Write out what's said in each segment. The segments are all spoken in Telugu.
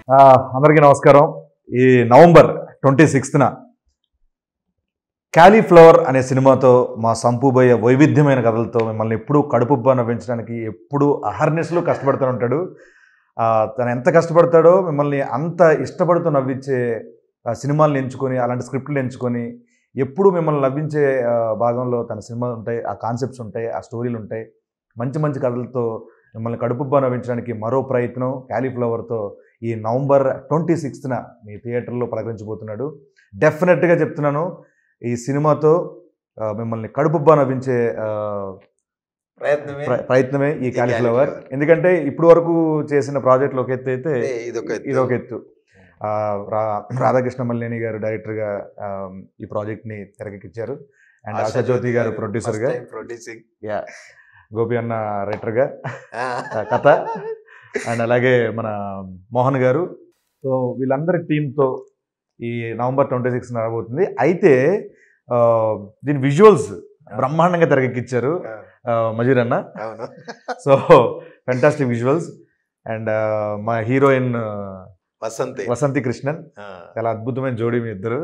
ఆ, అందరికీ నమస్కారం ఈ నవంబర్ ట్వంటీ సిక్స్త్న క్యాలీఫ్లవర్ అనే సినిమాతో మా సంపుబోయే వైవిధ్యమైన కథలతో మిమ్మల్ని ఎప్పుడూ కడుపుబ్బా నవ్వించడానికి ఎప్పుడూ అహర్నిశలు కష్టపడుతూ ఉంటాడు ఆ, తను ఎంత కష్టపడతాడో మిమ్మల్ని అంత ఇష్టపడుతూ నవ్వించే ఆ, సినిమాలను ఎంచుకొని అలాంటి స్క్రిప్ట్లు ఎంచుకొని ఎప్పుడు మిమ్మల్ని నవ్వించే ఆ, భాగంలో తన సినిమాలు ఉంటాయి ఆ కాన్సెప్ట్స్ ఉంటాయి ఆ స్టోరీలు ఉంటాయి మంచి మంచి కథలతో మిమ్మల్ని కడుపుబ్బా నవ్వించడానికి మరో ప్రయత్నం క్యాలీఫ్లవర్తో ఈ నవంబర్ ట్వంటీ సిక్స్త్న మీ థియేటర్లో పలకరించబోతున్నాడు డెఫినెట్గా చెప్తున్నాను ఈ సినిమాతో ఆ, మిమ్మల్ని కడుపుబ్బా నవ్వించే ఆ, ప్రయత్నమే ప్ర- ప్రయత్నమే ఈ క్యాలీఫ్లవర్ Cauliflower. ఎందుకంటే ఇప్పుడు వరకు చేసిన ప్రాజెక్టులు ఒక ఎత్తు అయితే అదే ఇదొక ఎత్తు. ఇది ఒక ఎత్తు ఆ, రా- రాధాకృష్ణ మల్లేని గారు డైరెక్టర్గా ఆ, ఈ ప్రాజెక్ట్ని తెరకెక్కించారు అండ్ ఆశా జ్యోతి గారు ప్రొడ్యూసర్గా First time producing. Yeah Gopi అన్న రైటర్గా ఆ. ఆ, కథ అండ్ అలాగే మన మోహన్ గారు సో వీళ్ళందరి టీంతో ఈ నవంబర్ ట్వంటీ సిక్స్ రాబోతుంది అయితే ఆ, దీని విజువల్స్ బ్రహ్మాండంగా తెరకెక్కించారు ఆ, మజీర్ అన్న అవును సో ఫెంటాస్టిక్ విజువల్స్ అండ్ మా హీరోయిన్ వసంతి వసంతి కృష్ణన్ ఆ. చాలా అద్భుతమైన జోడీ మీ ఇద్దరు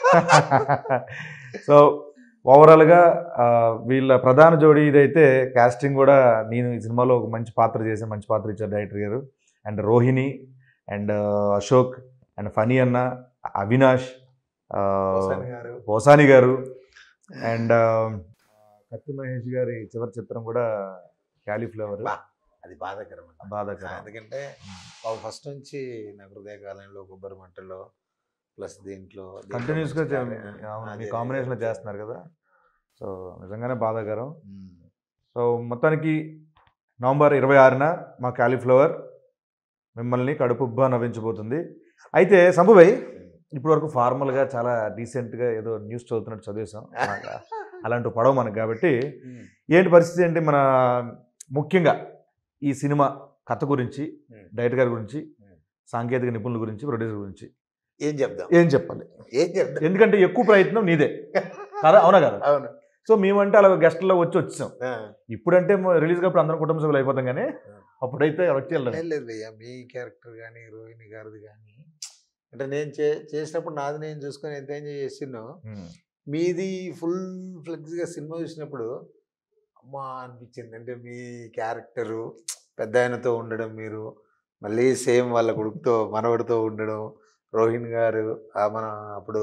సో ఓవరాల్గా ఆ, వీళ్ళ ప్రధాన జోడీ ఇదైతే కాస్టింగ్ కూడా నేను ఈ సినిమాలో ఒక మంచి పాత్ర చేసే మంచి పాత్ర ఇచ్చారు డైరెక్టర్ గారు and Rohini and Ashok and Phani అన్న అవినాష్ ఆ, వసంతి గారు. పోసాని గారు అండ్ కత్తి మహేష్ గారి చివరి చిత్రం కూడా క్యాలీఫ్లవర్ బా. అది బాధాకరం అండి. బాధాకరం ఎందుకంటే ఫస్ట్ నుంచి నా హృదయకాలంలో కొబ్బరి మంటలో ప్లస్ దీంట్లో దీంట్లో కంటిన్యూస్ గా చే- మంచి అవును, అదే, మీ అదే, కాంబినేషన్ లో అదే. చేస్తున్నారు కదా సో నిజంగానే బాధాకరం ఉమ్. సో మొత్తానికి నవంబర్ ఇరవై ఆరున మా క్యాలీఫ్లవర్ మిమ్మల్ని కడుపుబ్బా నవ్వించబోతుంది అయితే సంభుభై ఇప్పటి వరకు ఫార్మల్గా చాలా డీసెంట్గా ఏదో న్యూస్ చదువుతున్నట్టు చదివేశాం అలాగా అలాంటి పడవ మనకు కాబట్టి ఉమ్. ఏంటి పరిస్థితి ఏంటి మన ముఖ్యంగా ఈ సినిమా కథ గురించి ఉమ్. డైరెక్టర్ గారి గురించి ఉమ్. సాంకేతిక నిపుణుల గురించి ప్రొడ్యూసర్ గురించి ఏం చెప్దాం ఏం చెప్పాలి ఏం చెప్దాం ఎందుకంటే ఎక్కువ ప్రయత్నం నీదే కదా అవునా కదా అవును సో మేమంటే అలా గెస్ట్లో వచ్చి వచ్చాం ఆ. ఇప్పుడంటే రిలీజ్ కాబట్టి అందరం కుటుంబ సభ్యులు అయిపోతాం కానీ అప్పుడైతే వచ్చి వెళ్ళాం ఏం లేదు భయ్యా మీ క్యారెక్టర్ కానీ రోహిణి గారిది కానీ అంటే నేను చే చేసినప్పుడు నాది నేను చూసుకొని ఎంత ఎంజాయ్ చేసినో మీది ఫుల్ ఫ్లెక్స్గా సినిమా చూసినప్పుడు అమ్మా అనిపించింది అంటే మీ క్యారెక్టరు పెద్ద ఆయనతో ఉండడం మీరు మళ్ళీ సేమ్ వాళ్ళ కొడుకుతో మనవడితో ఉండడం రోహిణ్ గారు ఆ మన అప్పుడు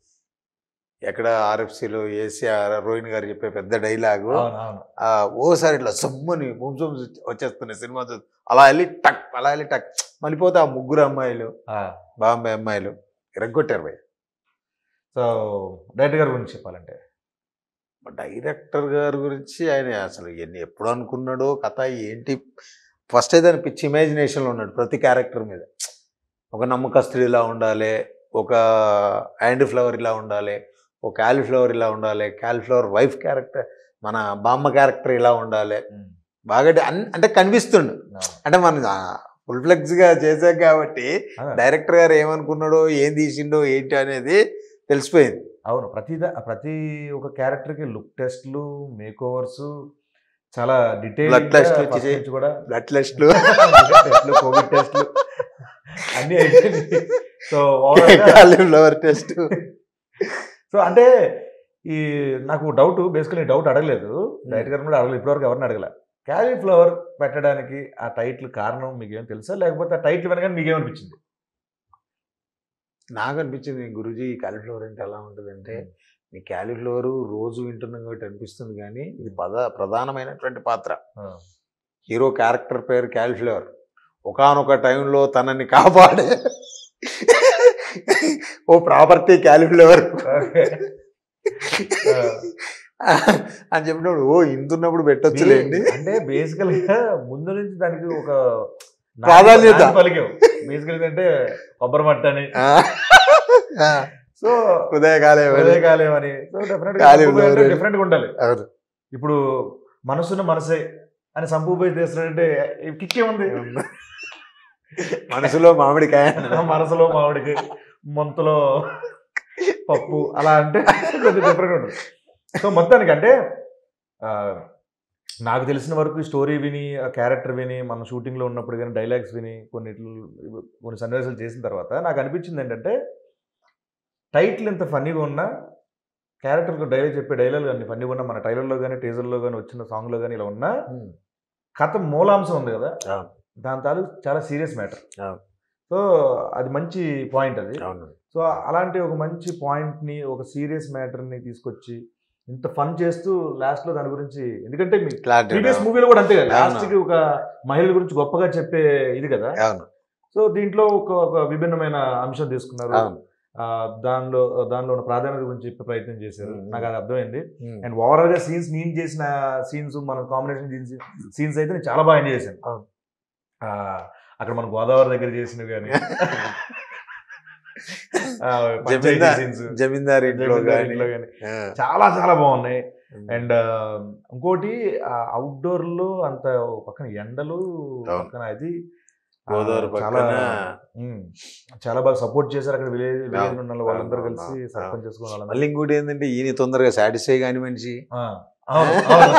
ఎక్కడ ఆర్ఎఫ్సిలో వేసి రోహిణ్ గారు చెప్పే పెద్ద డైలాగు అవును అవును ఆ ఓసారి ఇట్లా సమ్మని ముంసం వచ్చేస్తున్నాయి సినిమా చూ అలా వెళ్ళి టక్ అలా వెళ్ళి టక్ మళ్ళీపోతే ఆ ముగ్గురు అమ్మాయిలు బాంబే అమ్మాయిలు ఇరగొట్టారు భయ్ సో డైరెక్టర్ గారి గురించి చెప్పాలంటే డైరెక్టర్ గారి గురించి ఆయన అసలు ఎన్ని ఎప్పుడు అనుకున్నాడో కథ ఏంటి ఫస్ట్ అయితే ఆయన పిచ్చి ఇమాజినేషన్లో ఉన్నాడు ప్రతి క్యారెక్టర్ మీద ఒక నమ్మకస్తుడు ఇలా ఉండాలి ఒక హ్యాండ్ ఫ్లవర్ ఇలా ఉండాలి ఒక క్యాలీఫ్లవర్ ఇలా ఉండాలి క్యాలీఫ్లవర్ వైఫ్ క్యారెక్టర్ మన బామ్మ క్యారెక్టర్ ఇలా ఉండాలి బాగా డి- అన్- అంటే కనిపిస్తుండు అంటే మనం ఫుల్ ఫ్లెక్స్గా చేసాం కాబట్టి డైరెక్టర్ గారు ఏమనుకున్నాడో ఏం తీసిండో ఏంటి అనేది తెలిసిపోయింది అవును ప్రతి దా- ప్రతి ఒక క్యారెక్టర్కి లుక్ టెస్ట్లు మేక్ ఓవర్స్ చాలా డీటెయిల్ Blood test లు వచ్చేసాయి. కూడా బ్లడ్ టెస్ట్లు టెస్ట్లు కోవిడ్ టెస్ట్లు అన్నీ అయిపోయింది సో ఓవరాల్గా కాలీఫ్లవర్ టెస్ట్ సో అంటే ఈ నాకు డౌట్ బేసికలీ డౌట్ అడగలేదు డైరెక్టర్ గారు కూడా అడగలేదు ఇప్పటివరకు ఎవరిని అడగల క్యాలీఫ్లవర్ పెట్టడానికి ఆ టైటిల్ కారణం మీకు ఏం తెలుసా లేకపోతే ఆ టైటిల్ వెనక మీకేమనిపించింది నాకు అనిపించింది గురుజీ కాలీఫ్లవర్ అంటే ఎలా ఉంటుంది అంటే ఈ కాలీఫ్లవర్ రోజు వింటున్నాం కాబట్టి అనిపిస్తుంది కానీ ఇది పద ప్రధానమైనటువంటి పాత్ర హీరో క్యారెక్టర్ పేరు కాలీఫ్లవర్ ఒకానొక టైంలో తనని కాపాడే ఓ ప్రాపర్టీ కాలీఫ్లవర్ అని చెప్పినప్పుడు ఓ ఇంతున్నప్పుడు పెట్టొచ్చులేండి అంటే బేసికల్ గా ముందు నుంచి దానికి ఒక ప్రాధాన్యత. పలికావు బేసికల్ అంటే కొబ్బరి మట్ట అని ఆ. ఆ. సో ఉదయకాలే కాలేం అని సో డెఫినెట్ కాలేం లేదు. డిఫరెంట్ గా ఉండాలి అవును ఇప్పుడు మనసున్న మనసే అని సంపూపై చేస్తున్నాడంటే కిక్కే ఉంది మనసులో మామిడికాయ మనసులో మామిడికి మొంతలో పప్పు అలా అంటే కొంచెం డిఫరెంట్ ఉంటుంది సో మొత్తానికి అంటే ఆ, నాకు తెలిసిన వరకు స్టోరీ విని ఆ క్యారెక్టర్ విని మన షూటింగ్లో ఉన్నప్పుడు కానీ డైలాగ్స్ విని కొన్ని కొన్ని సన్నివేశాలు చేసిన తర్వాత నాకు అనిపించింది ఏంటంటే టైటిల్ ఎంత ఫన్నీగా ఉన్నా క్యారెక్టర్కి డైలాగ్ చెప్పే డైలాగ్ కానీ ఫన్నీగా ఉన్నా మన ట్రైలర్లో కానీ టీజర్లో కానీ వచ్చిన సాంగ్లో కానీ ఇలా ఉన్నా కథ మూలాంశం ఉంది కదా అవును. దాని తాలూ చాలా సీరియస్ మ్యాటర్ అవును. సో అది మంచి పాయింట్ అది అవును సో అలాంటి ఒక మంచి పాయింట్ని ఒక సీరియస్ మ్యాటర్ని తీసుకొచ్చి ఇంత ఫన్ చేస్తూ లాస్ట్లో దాని గురించి ఎందుకంటే మీ క్లారిటీ ప్రీవియస్ మూవీలో కూడా అంతే కదా అవును. లాస్ట్కి ఒక మహిళ గురించి గొప్పగా చెప్పే ఇది కదా అవును సో దీంట్లో ఒక ఒక విభిన్నమైన అంశం తీసుకున్నారు అవును ఆ, దానిలో దానిలో ఉన్న ప్రాధాన్యత గురించి చెప్పే ప్రయత్నం చేశారు Mm. నాకు అది అర్థమైంది ఉమ్. అండ్ ఓవరాల్ గా సీన్స్ నేను చేసిన సీన్స్ మన కాంబినేషన్ సీన్స్ సీన్స్ అయితే నేను చాలా బాగా ఎంజాయ్ చేశాను అవును. ఆ, అక్కడ మన గోదావరి దగ్గర చేసినవి కానీ జమీందార్ జమీందార్ ఇంట్లో కానీ కానీ చాలా చాలా బాగున్నాయి అండ్ ఇంకోటి అవుట్డోర్ లో అంత ఓ పక్కన ఎండలు అవును. పక్కన అది ఆ, గోదావరి చాలా పక్కన ఉమ్, చాలా బాగా సపోర్ట్ చేశారు అక్కడ విలేజ్ విలేజ్ అవును, ఉన్న వాళ్ళందరూ అవును, కలిసి అవును, సర్పంచ్ చేసుకున్న వాళ్ళందరూ మళ్ళీ ఇంకోటి ఏంటంటే ఈయన తొందరగా సాటిస్ఫై కాని మనిషి ఆ, అవును, అవును.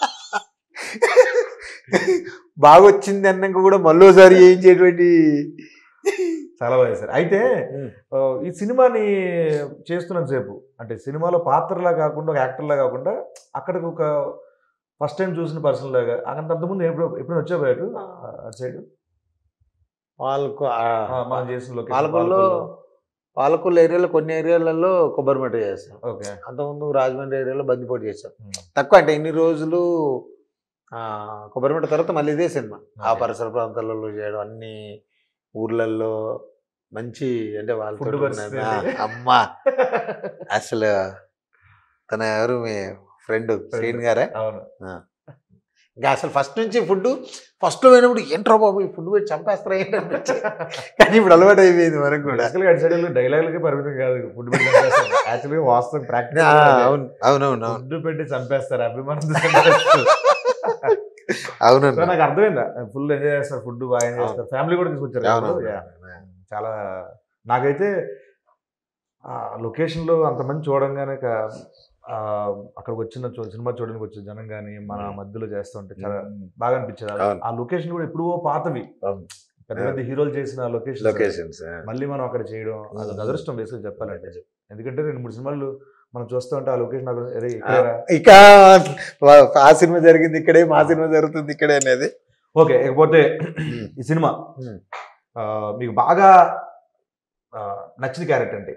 బాగా వచ్చింది అన్నాక కూడా మళ్ళోసారి చేయించేటువంటి చాలా బాగా చేశారు అయితే ఆ, ఈ సినిమాని చేస్తున్నంత సేపు అంటే సినిమాలో పాత్రలా కాకుండా ఒక యాక్టర్లా కాకుండా అక్కడికి ఒక ఫస్ట్ టైం చూసిన పర్సన్ లాగా అంత అంతకుముందు ఎప్పుడు ఎప్పుడైనా వచ్చా బయట అటు సైడ్ పాలకు మనం చేసిన location, పాలకొల్లో పాలకొల్లో. పాలకొల్లు ఏరియాలో కొన్ని ఏరియాలలో కొబ్బరి మట్ట చేస్తాం ఓకే అంతకుముందు రాజమండ్రి ఏరియాలో బందిపోటు చేస్తాం ఉమ్. తక్కువ అంటే ఇన్ని రోజులు ఆ, కొబ్బరి మట్ట తర్వాత మళ్ళీ ఇదే సినిమా ఆ Okay. పరిసర ప్రాంతాలలో చేయడం అన్ని ఊర్లలో మంచి అంటే వాళ్ళ Food పరిస్థితి ఏంటి? అమ్మా అసలు తన ఎవరు మీ ఫ్రెండ్ శ్రీన్ గారా అవును ఇంకా అసలు ఫస్ట్ నుంచి ఫుడ్ ఫస్ట్ లో పోయినప్పుడు ఏంట్రా బాబు ఈ ఫుడ్ పెట్టి చంపేస్తారా ఏంటి అనిపించింది. కానీ ఇప్పుడు అలవాటు అయిపోయింది మనకు కూడా బేసికల్గా అటు సైడ్ డైలాగులకే పరిమితం కాదు ఫుడ్ పెట్టి యాక్చువల్గా వాస్తవం ఆ, ప్రాక్టికల్ అవును అవునవును అవును ఫుడ్ పెట్టి చంపేస్తారు అభిమానం చంపేస్తారు. సో అవునండి నాకు అర్థమైందా ఫుల్ ఎంజాయ్ చేస్తారు ఫుడ్ బాగా ఎంజాయ్ చేస్తారు ఫ్యామిలీ కూడా తీసుకొచ్చారు కదా. అవునవును Yeah. చాలా నాకైతే ఆ లొకేషన్లో అంతమంది చూడంగానే క- ఆ, అక్కడికి వచ్చిన చూ- సినిమా చూడడానికి వచ్చిన జనం కానీ మన Mm. మధ్యలో చేస్తుంటే చాలా బాగా అనిపించేది ఆ- అవును. ఆ లొకేషన్ కూడా ఎప్పుడో పాతవి అవును. పెద్ద పెద్ద హీరోలు చేసిన లొకేషన్ లొకేషన్స్ మళ్ళీ మనం అక్కడ చేయడం అది Mm. అదృష్టం బేసిక్ చెప్పాలంటే ఎందుకంటే రెండు మూడు సినిమాలు మనం చూస్తూ ఉంటే ఆ లొకేషన్ అక్కడ అరే ఇక్కడేరా ఇక ఆ సినిమా జరిగింది ఇక్కడే మా సినిమా జరుగుతుంది ఇక్కడే అనేది ఓకే ఇకపోతే ఈ సినిమా Hmm. ఆ, మీకు బాగా ఆ, నచ్చిన క్యారెక్టర్ అంటే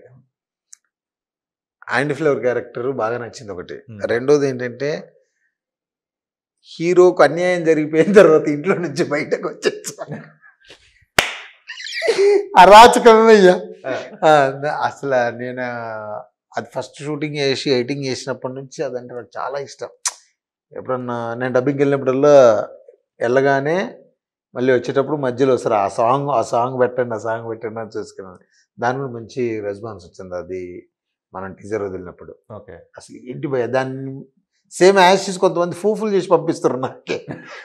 ఆండ్ ఫ్లేవర్ క్యారెక్టర్ బాగా నచ్చింది ఒకటి Hmm. రెండోది ఏంటంటే హీరోకు అన్యాయం జరిగిపోయిన తర్వాత ఇంట్లో నుంచి బయటకు వచ్చేసా అరాచకమయ్యా అసలు నేను అది ఫస్ట్ షూటింగ్ చేసి ఎడిటింగ్ చేసినప్పటి నుంచి అదంటే నాకు చాలా ఇష్టం ఎప్పుడన్నా నేను డబ్బింగ్కి వెళ్ళినప్పుడల్లా వెళ్ళగానే మళ్ళీ వచ్చేటప్పుడు మధ్యలో వస్తారు ఆ సాంగ్ ఆ సాంగ్ పెట్టండి ఆ సాంగ్ పెట్టండి అని చూసుకున్నాను దాని కూడా మంచి రెస్పాన్స్ వచ్చింది అది మనం టీజర్ వదిలినప్పుడు ఓకే అసలు ఏంటి భయ దాన్ని సేమ్ యాషెస్ కొంతమంది ఫూఫుల్ చేసి పంపిస్తారు నాకే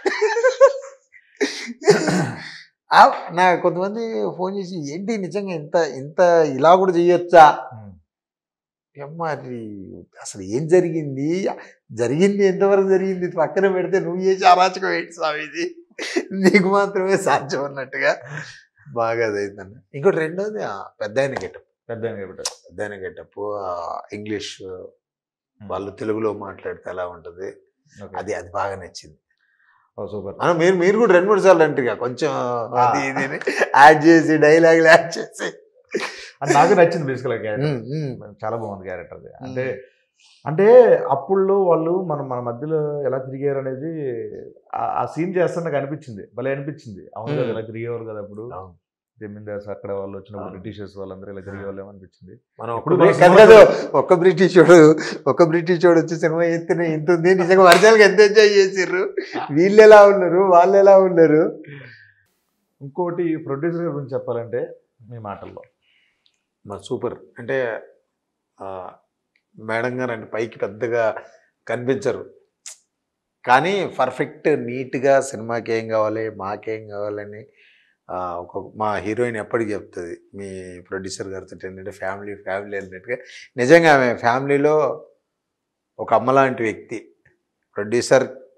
ఆ, నా కొంతమంది ఫోన్ చేసి ఏంటి నిజంగా ఇంత ఇంత ఇలా కూడా చేయొచ్చా అమ్మ అది అసలు ఏం జరిగింది జరిగింది ఎంతవరకు జరిగింది పక్కన పెడితే నువ్వు చేసి అరాచకం ఏంటి స్వామి ఇది నీకు మాత్రమే సాధ్యం అన్నట్టుగా బాగా అదైందన్న ఇంకోటి రెండోది ఆ పెద్ద ఆయన గెటప్ పెద్ద ఆయన కాబట్టి పెద్ద ఆయన గెటప్ ఇంగ్లీష్ వాళ్ళు తెలుగులో మాట్లాడితే ఎలా ఉంటుంది అది అది బాగా నచ్చింది సూపర్ మనం మీరు మీరు కూడా రెండు మూడు సార్లు అంటారు కొంచెం అది ఇది యాడ్ చేసి డైలాగులు యాడ్ చేసి అది నాకు నచ్చింది బేసికల్ క్యారెక్టర్ ఉమ్, ఉమ్. చాలా బాగుంది క్యారెక్టర్ అది అంటే అంటే అప్పుల్లో వాళ్ళు మనం మన మధ్యలో ఎలా తిరిగారు అనేది ఆ- ఆ సీన్ చేస్తే నాకు అనిపించింది భలే అనిపించింది అవును కదా Hmm. ఇలా తిరిగేవారు కదా అప్పుడు అవును. జమీందార్స్ అక్కడ వాళ్ళు వచ్చినప్పుడు అవును. బ్రిటిషర్స్ వాళ్ళందరూ ఇలా తిరిగేవాళ్ళు అనిపించింది మనం ఇప్పుడు ఒక్క మన బ్రి- కాదు కాదు, ఒక్క బ్రిటిష్ వాడు ఒక్క బ్రిటిష్ వాడు వచ్చి సినిమా ఎత్తున ఇంత ఉంది నిజంగా వర్షాలకు ఎంత ఎంజాయ్ చేసిర్రు వీళ్ళు ఎలా ఉన్నారు వాళ్ళు ఎలా ఉన్నారు ఇంకోటి ప్రొడ్యూసర్ గురించి చెప్పాలంటే మీ మాటల్లో మా సూపర్ అంటే ఆ, మేడం గారు అంటే పైకి పెద్దగా కనిపించరు కానీ పర్ఫెక్ట్ నీట్గా సినిమాకి ఏం కావాలి మాకేం కావాలని ఆ, ఒక మా హీరోయిన్ ఎప్పటికీ చెప్తుంది మీ ప్రొడ్యూసర్ గారితో ఏంటంటే ఫ్యామిలీ ఫ్యామిలీ అన్నట్టుగా నిజంగా ఆమె ఫ్యామిలీలో ఒక అమ్మ లాంటి వ్యక్తి ప్రొడ్యూసర్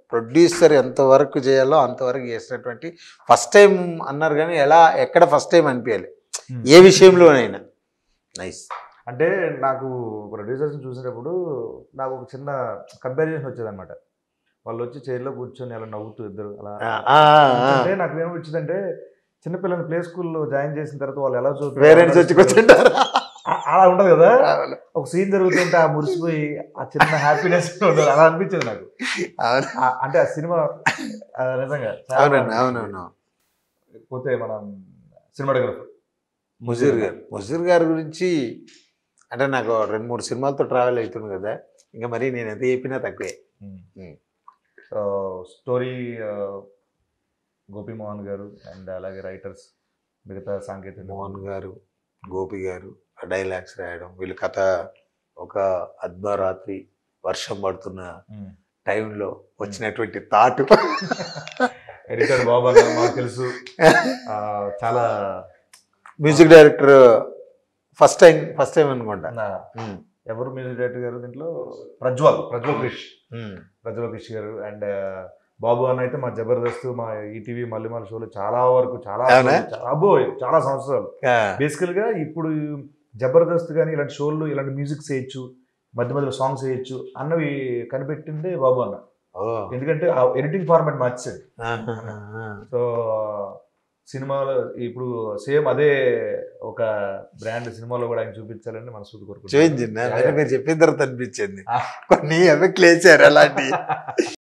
ప్రొడ్యూసర్ ఎంతవరకు చేయాలో అంతవరకు చేసినటువంటి ఫస్ట్ టైం అన్నారు కానీ ఎలా ఎక్కడ ఫస్ట్ టైం అనిపించాలి ఏ విషయంలోనైనా నైస్ అంటే నాకు ప్రొడ్యూసర్స్ చూసేటప్పుడు నాకు ఒక చిన్న కంపారిజన్ వచ్చేదన్నమాట వాళ్ళు వచ్చి చైర్లో కూర్చొని అలా నవ్వుతూ ఇద్దరు అలా అంటే నాకు ఏమొచ్చిందంటే చిన్నపిల్లల్ని ప్లే స్కూల్లో జాయిన్ చేసిన తర్వాత వాళ్ళు ఎలా చూస్తారు పేరెంట్స్ వచ్చి కూర్చుంటారు ఆ- అలా ఉండదు కదా ఒక సీన్ జరుగుతుంటే ఆ మురిసిపోయి ఆ చిన్న హ్యాపీనెస్ ఉండదు అలా అనిపించింది నాకు అవును ఆ- అంటే ఆ సినిమా ఆ నిజంగా చాలా అవునండి బాగుంది. అవునవును పోతే మనం సినిమాటోగ్రఫర్ ముజీర్ గారు ముజీర్ గారి గురించి అంటే నాకు రెండు మూడు సినిమాలతో ట్రావెల్ అవుతుంది కదా ఇంకా మరి నేను ఎంత చెప్పినా తక్కువే Hmm. స్టోరీ గోపీమోహన్ గారు అండ్ అలాగే రైటర్స్ మిగతా సాంకేతిక మోహన్ గారు గోపి గారు ఆ డైలాగ్స్ రాయడం వీళ్ళ కథ ఒక అర్ధరాత్రి వర్షం పడుతున్న టైంలో వచ్చినటువంటి థాట్ ఎడిటర్ బాబా గారు మాకు తెలుసు ఆ, చాలా music director first time first time అనుకుంటా నా- Hmm. ఎవరు మ్యూజిక్ డైరెక్టర్ గారు దీంట్లో ప్రజ్వల్ ప్రజ్వల్ క్రిష్ Hmm. ప్రజ్వల్ క్రిష్ గారు అండ్ బాబు అని అయితే మా జబర్దస్త్ మా ఈటీవీ మల్లిమాల షోలు చాలా వరకు చాలా అవునా? చాలా అబ్బో చాలా సంవత్సరాలు Ah. బేసికల్ గా ఇప్పుడు జబర్దస్త్ కానీ ఇలాంటి షోలు ఇలాంటి మ్యూజిక్ చేయొచ్చు మధ్య మధ్యలో సాంగ్స్ చేయొచ్చు అన్నవి కనిపెట్టిందే బాబు అన్న Oh. ఎందుకంటే ఆ ఎడిటింగ్ ఫార్మాట్ మార్చాడు Ah, ah, ah. సో సినిమాలో ఇప్పుడు సేమ్ అదే ఒక బ్రాండ్ సినిమాలో కూడా ఆయన చూపించాలని మనసు కోరుకుంటున్నాను చూపించింది మీరు చెప్పిన తర్వాత అనిపించింది Ah. కొన్ని ఎఫెక్ట్లు వేసారు అలాంటి